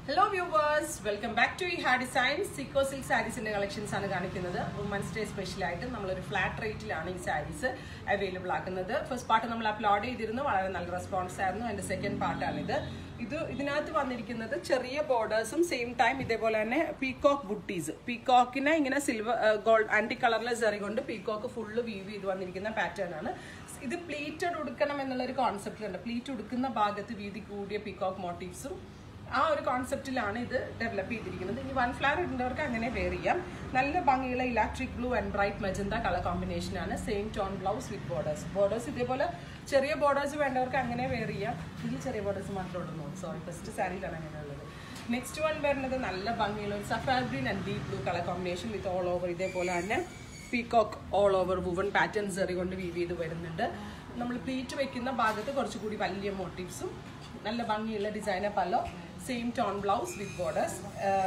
hello viewers welcome back to ഈ ഹാ designs സിക്കോ സിൽക്ക് സാരീസിന്റെ കളക്ഷൻസ് ആണ് കാണിക്കുന്നത് വുമൻസ് ഡേ സ്പെഷ്യൽ ആയിട്ട് നമ്മളൊരു ഫ്ലാറ്റ് റേറ്റിലാണ് ഈ സാരീസ് അവൈലബിൾ ആക്കുന്നത് ഫസ്റ്റ് പാർട്ട് നമ്മൾ അപ്ലോഡ് ചെയ്തിരുന്നു വളരെ നല്ല റെസ്പോൺസ് ആയിരുന്നു അതിന്റെ സെക്കൻഡ് പാർട്ടാണിത് ഇത് ഇതിനകത്ത് വന്നിരിക്കുന്നത് ചെറിയ ബോർഡേഴ്സും സെയിം ടൈം ഇതേപോലെ തന്നെ പീകോക്ക് ബുട്ടീസ് പീകോക്കിനെ ഇങ്ങനെ സിൽവർ ഗോൾഡ് ആന്റി കളറിലെ സെറി കൊണ്ട് പീകോക്ക് ഫുള്ള് വീവ് ചെയ്ത് വന്നിരിക്കുന്ന പാറ്റേൺ ആണ് ഇത് പ്ലീറ്റഡ് ഉടുക്കണം എന്നുള്ള ഒരു കോൺസെപ്റ്റ് ഉണ്ട് പ്ലീറ്റ് ഉടുക്കുന്ന ഭാഗത്ത് വീതി കൂടിയ പീകോക്ക് മോട്ടീവ്സും ആ ഒരു കോൺസെപ്റ്റിലാണ് ഇത് ഡെവലപ്പ് ചെയ്തിരിക്കുന്നത് ഇനി വൺ ഫ്ലവർ ഇടുന്നവർക്ക് അങ്ങനെ വെയർ ചെയ്യാം നല്ല ഭംഗിയുള്ള electric blue and bright magenta colour combination ആണ് same tone blouse with borders borders ഇതേപോലെ ചെറിയ ബോർഡേഴ്സ് വേണ്ടവർക്ക് അങ്ങനെ വെയർ ചെയ്യാം ഇതിൽ ചെറിയ ബോർഡേഴ്സ് മാത്രമേ ഉള്ളൂ സോറി ഫസ്റ്റ് സാരിയിലാണ് അങ്ങനെ ഉള്ളത് നെക്സ്റ്റ് വൺ വരുന്നത് നല്ല ഭംഗിയുള്ള ഒരു സഫാർ green and deep blue colour combination with all over ഇതേപോലെ തന്നെ peacock all over woven patterns എറി കൊണ്ട് വീവ് ചെയ്ത് വരുന്നുണ്ട് നമ്മൾ പ്ലീറ്റ് വെക്കുന്ന ഭാഗത്ത് കുറച്ചുകൂടി വലിയ മോട്ടീവ്സും നല്ല ഭംഗിയുള്ള designer pallu same tone blouse with borders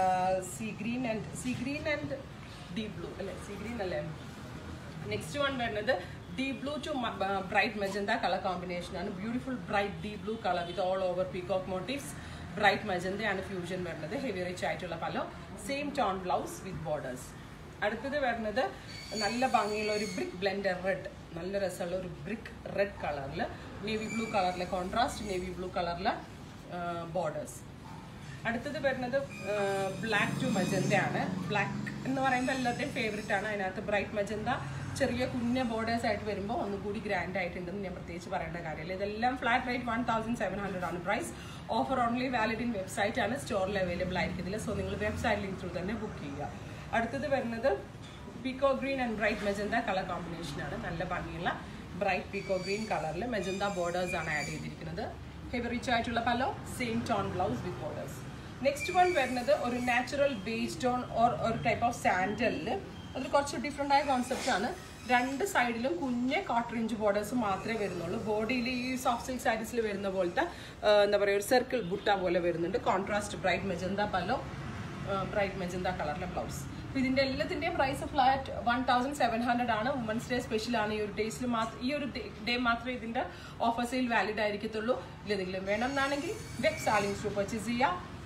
sea green and sea green and deep blue അല്ലേ സീ ഗ്രീൻ അല്ലേ നെക്സ്റ്റ് വൺ വരുന്നത് deep blue to bright magenta colour combination ആണ് beautiful bright deep blue colour with all over peacock motifs bright മെജന്തയാണ് fusion വരുന്നത് heavy rich ആയിട്ടുള്ള pallu same tone blouse with borders അടുത്തത് വരുന്നത് നല്ല ഭംഗിയുള്ള ഒരു ബ്രിക്ക് ബ്ലെൻഡർ റെഡ് നല്ല രസമുള്ള ഒരു ബ്രിക്ക് റെഡ് കളറിൽ നേവി ബ്ലൂ കളറിലെ കോൺട്രാസ്റ്റ് നേവി ബ്ലൂ കളറിലെ ബോർഡേഴ്സ് അടുത്തത് വരുന്നത് ബ്ലാക്ക് ടു മജന്ത ആണ് ബ്ലാക്ക് എന്ന് പറയുമ്പോൾ എല്ലാവരുടെയും ഫേവറേറ്റ് ആണ് അതിനകത്ത് ബ്രൈറ്റ് മജന്ത ചെറിയ കുഞ്ഞ ബോർഡേഴ്സ് ആയിട്ട് വരുമ്പോൾ ഒന്നുകൂടി ഗ്രാൻഡ് ആയിട്ടുണ്ടെന്ന് ഞാൻ പ്രത്യേകിച്ച് പറയേണ്ട കാര്യമില്ല ഇതെല്ലാം flat rate one thousand seven hundred ആണ് price offer only valid in website ആണ് സ്റ്റോറിൽ അവൈലബിൾ ആയിരിക്കത്തില്ല സോ നിങ്ങൾ വെബ്സൈറ്റ് ലിങ്ക് ത്രൂ തന്നെ ബുക്ക് ചെയ്യുക അടുത്തത് വരുന്നത് peacock green and bright magenta colour combination ആണ് നല്ല ഭംഗിയുള്ള ബ്രൈറ്റ് പീക്കോ ഗ്രീൻ കളറിൽ മെജന്ത ബോർഡേഴ്സ് ആണ് ആഡ് ചെയ്തിരിക്കുന്നത് ഹെവി റിച്ച് ആയിട്ടുള്ള pallu same tone blouse with borders next one വരുന്നത് ഒരു നാച്ചുറൽ ബേസ്ഡ് ഓൺ ഓർ ഒരു ടൈപ്പ് ഓഫ് സാൻഡലിൽ അതിൽ കുറച്ച് ഡിഫറെൻ്റ് ആയ കോൺസെപ്റ്റ് ആണ് രണ്ട് സൈഡിലും കുഞ്ഞ് കോട്ടർ ഇഞ്ച് ബോർഡേഴ്സ് മാത്രമേ വരുന്നുള്ളൂ ബോഡിയിൽ ഈ സോഫ്റ്റ് സിൽക്ക് സാരീസിൽ വരുന്ന പോലത്തെ എന്താ പറയുക ഒരു സർക്കിൾ ബുട്ട പോലെ വരുന്നുണ്ട് contrast bright magenta pallu bright magenta കളറിലെ ബ്ലൗസ് അപ്പോൾ ഇതിൻ്റെ എല്ലാത്തിൻ്റെയും price flat one thousand seven hundred ആണ് വുമൻസ് ഡേ സ്പെഷ്യൽ ആണ് ഈ ഒരു ഡേയ്സിൽ മാത്രം ഈ ഒരു ഡേ മാത്രമേ ഇതിൻ്റെ ഓഫർ സെയിൽ വാലിഡ് ആയിരിക്കത്തുള്ളൂ ഇല്ലെന്തെങ്കിലും വേണം എന്നാണെങ്കിൽ വെബ് സാലിംഗ്സ് പർച്ചേസ് ചെയ്യുക